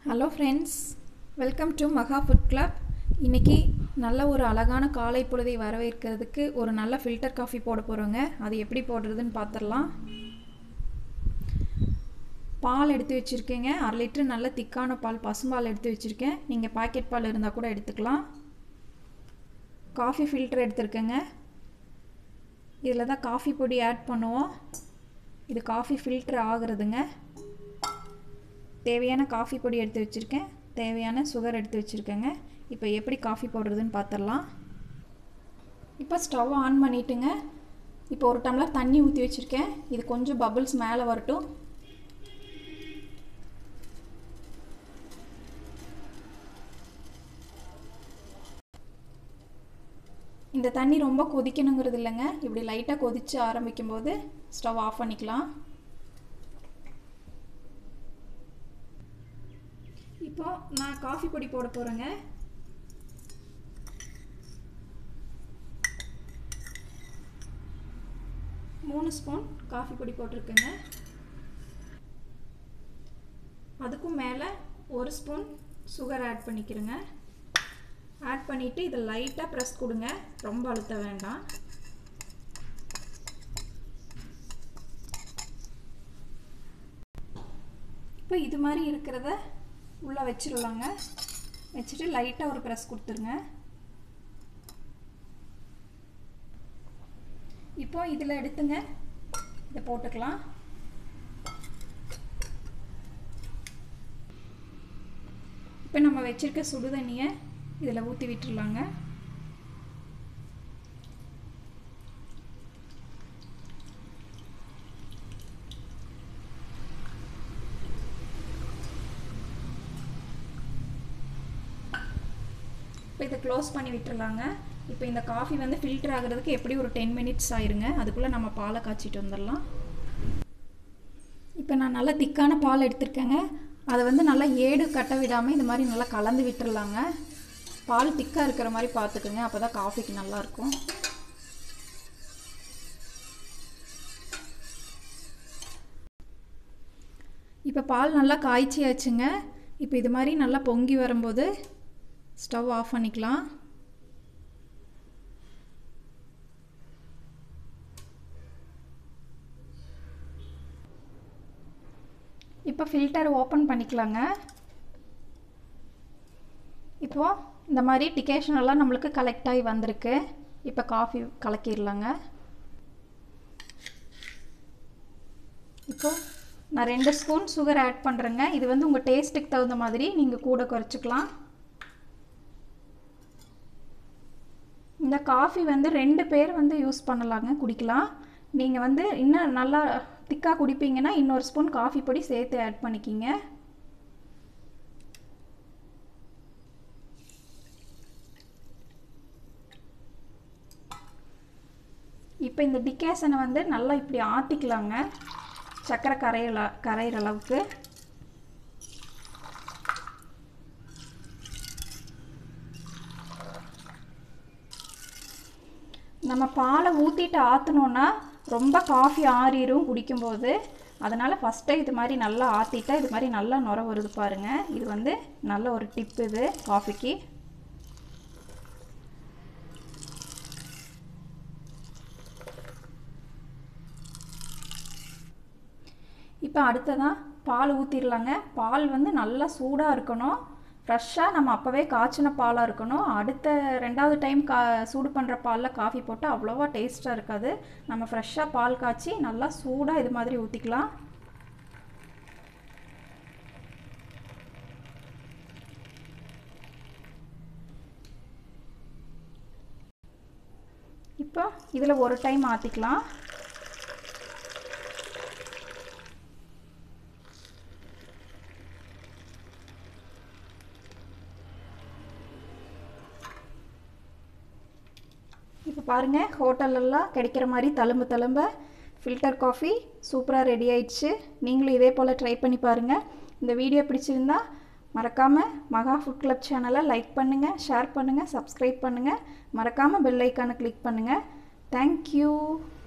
hello friends welcome to Maha food club இன்றைக்கி நல்ல ஒரு அழகான காலை பொழுதை வரவேற்கிறதுக்கு ஒரு நல்ல ஃபில்டர் காஃபி போட போகிறோங்க அது எப்படி போடுறதுன்னு பார்த்துடலாம் பால் எடுத்து வச்சுருக்கேங்க அரை லிட்ரு நல்ல திக்கான பால் பசும்பால் எடுத்து வச்சுருக்கேன் நீங்கள் பாக்கெட் பால் இருந்தால் கூட எடுத்துக்கலாம் காஃபி ஃபில்டர் எடுத்துருக்கேங்க இதில் தான் காஃபி பொடி ஆட் பண்ணுவோம் இது காஃபி ஃபில்டர் ஆகுறதுங்க தேவையான காஃபி பொடி எடுத்து வச்சுருக்கேன் தேவையான சுகர் எடுத்து வச்சுருக்கேங்க இப்போ எப்படி காஃபி போடுறதுன்னு பார்த்துடலாம் இப்போ ஸ்டவ் ஆன் பண்ணிவிட்டுங்க இப்போ ஒரு டம்ளர் தண்ணி ஊற்றி வச்சுருக்கேன் இது கொஞ்சம் பபிள்ஸ் மேலே வரட்டும் இந்த தண்ணி ரொம்ப கொதிக்கணுங்கிறது இல்லைங்க இப்படி லைட்டாக கொதித்து ஆரம்பிக்கும் போது ஸ்டவ் ஆஃப் பண்ணிக்கலாம் இப்போ நான் காஃபி பொடி போட போகிறேங்க மூணு ஸ்பூன் காஃபி பொடி போட்டிருக்கேங்க அதுக்கும் மேலே ஒரு ஸ்பூன் சுகர் ஆட் பண்ணிக்கிறேங்க ஆட் பண்ணிவிட்டு இதை லைட்டாக ப்ரெஸ் கொடுங்க ரொம்ப அழுத்த வேண்டாம் இப்போ இது மாதிரி இருக்கிறத உள்ளே வச்சிடலாங்க வச்சுட்டு லைட்டாக ஒரு ப்ரெஸ் கொடுத்துருங்க இப்போ இதில் எடுத்துங்க இதை போட்டுக்கலாம் இப்போ நம்ம வச்சுருக்க சுடு தண்ணியை இதில் ஊற்றி விட்டுருலாங்க இப்போ இதை க்ளோஸ் பண்ணி விட்டுருலாங்க இப்போ இந்த காஃபி வந்து ஃபில்டர் ஆகிறதுக்கு எப்படி ஒரு டென் மினிட்ஸ் ஆயிருங்க அதுக்குள்ளே நம்ம பாலை காய்ச்சிட்டு வந்துடலாம் இப்போ நான் நல்லா திக்கான பால் எடுத்திருக்கேங்க அதை வந்து நல்லா ஏடு கட்ட விடாமல் இந்த மாதிரி நல்லா கலந்து விட்டுறலாங்க பால் திக்காக இருக்கிற மாதிரி பார்த்துக்குங்க அப்போ தான் காஃபிக்கு நல்லாயிருக்கும் இப்போ பால் நல்லா காய்ச்சியாச்சுங்க இப்போ இது மாதிரி நல்லா பொங்கி வரும்போது ஸ்டவ் ஆஃப் பண்ணிக்கலாம் இப்போ ஃபில்டர் ஓப்பன் பண்ணிக்கலாங்க இப்போது இந்த மாதிரி டிகேஷன் எல்லாம் நம்மளுக்கு கலெக்ட் ஆகி வந்திருக்கு இப்போ காஃபி கலக்கிடலாங்க இப்போ நான் ரெண்டு ஸ்பூன் சுகர் ஆட் பண்ணுறேங்க இது வந்து உங்கள் டேஸ்ட்டுக்கு தகுந்த மாதிரி நீங்கள் கூட குறைச்சிக்கலாம் இந்த காஃபி வந்து ரெண்டு பேர் வந்து யூஸ் பண்ணலாங்க குடிக்கலாம் நீங்கள் வந்து இன்னும் நல்லா திக்காக குடிப்பீங்கன்னா இன்னொரு ஸ்பூன் காஃபி பொடி சேர்த்து ஆட் பண்ணிக்கிங்க இப்போ இந்த டிகேஷனை வந்து நல்லா இப்படி ஆற்றிக்கலாங்க சர்க்கரை கரையில கரையிற அளவுக்கு நம்ம பாலை ஊற்றிட்டு ஆற்றினோன்னா ரொம்ப காஃபி ஆறிடும் குடிக்கும்போது அதனால் ஃபஸ்ட்டே இது மாதிரி நல்லா ஆற்றிட்டா இது மாதிரி நல்லா நுர வருது பாருங்கள் இது வந்து நல்ல ஒரு டிப் இது காஃபிக்கு இப்போ அடுத்ததான் பால் ஊற்றிடலாங்க பால் வந்து நல்லா சூடாக இருக்கணும் ஃப்ரெஷ்ஷாக நம்ம அப்போவே காய்ச்சின பாலாக இருக்கணும் அடுத்த ரெண்டாவது டைம் கா சூடு பண்ணுற பாலில் காஃபி போட்டால் அவ்வளோவா டேஸ்ட்டாக இருக்காது நம்ம ஃப்ரெஷ்ஷாக பால் காய்ச்சி நல்லா சூடாக இது மாதிரி ஊற்றிக்கலாம் இப்போ இதில் ஒரு டைம் ஆற்றிக்கலாம் இப்போ பாருங்கள் ஹோட்டலெல்லாம் கிடைக்கிற மாதிரி தழும்பு தழும்ப ஃபில்டர் காஃபி சூப்பராக ரெடி ஆயிடுச்சு நீங்களும் இதே போல் ட்ரை பண்ணி பாருங்கள் இந்த வீடியோ பிடிச்சிருந்தா மறக்காமல் மகா ஃபுட் கிளப் சேனலை லைக் பண்ணுங்கள் ஷேர் பண்ணுங்கள் சப்ஸ்கிரைப் பண்ணுங்கள் மறக்காமல் பெல் ஐக்கானை கிளிக் பண்ணுங்கள் தேங்க்யூ